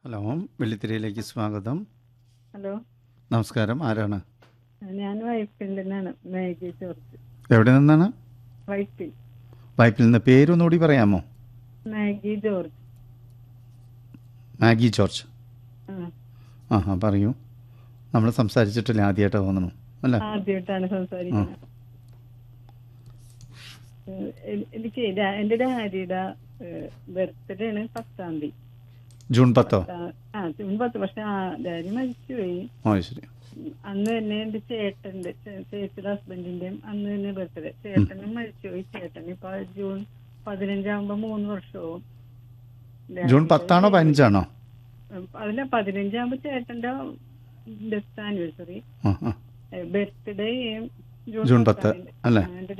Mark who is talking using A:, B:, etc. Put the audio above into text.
A: Hello വെള്ളിത്തിരയിലേക്ക് സ്വാഗതം
B: hello
A: നമസ്കാരം ആരാണ്
B: ഞാൻ വൈപ്പിൽ നിന്നാണ് മാഗി ജോർജ്
A: എവിടെ നിന്നാണ്
B: വൈപ്പിൽ
A: വായ്പിൽ നിന്ന് പേരൊന്നുകൂടി പറയാമോ
B: മാഗി ജോർജ്
A: മാഗി ജോർജ്
B: ആ
A: ആ ആ പറയൂ നമ്മൾ സംസാരിച്ചിട്ടില്ല ആദ്യമായിട്ട് തോന്നണം അല്ല
B: ആദ്യമായിട്ടാണ് സംസാരിക്കുന്നത് ഏഹ് എ- എനിക്ക് ഡാ- എന്റെ ഡാഡിയുടെ ബർത്ത്ഡേ ആണ് പത്താം തീയതി
A: ജൂൺ പത്തോ
B: ആ, ആ ജൂൺ പത്ത് പക്ഷെ ആ ഡാഡി മരിച്ചുപോയി
A: ഓ ശരി
B: ഉം, അന്ന് തന്നെ എന്റെ ചേട്ടന്റെ ചേ- ചേച്ചിയുടെ ഹസ്ബൻഡിന്റെയും അന്ന് തന്നെ ബർത്ത്ഡേ ചേട്ടനും മരിച്ചുപോയി ചേട്ടൻ ഇപ്പൊ ജൂൺ പതിനഞ്ചാകുമ്പോ മൂന്ന് വർഷവും
A: ജൂൺ പത്താണോ പതിനഞ്ചാണോ
B: അതിലെ പതിനഞ്ചാകുമ്പോ ചേട്ടന്റെ ഡെത്ത് ആനിവേഴ്സറി
A: ആ ആ
B: ബർത്ത്ഡേ
A: ജൂൺ പത്ത്, അല്ലേ?
B: എന്റെ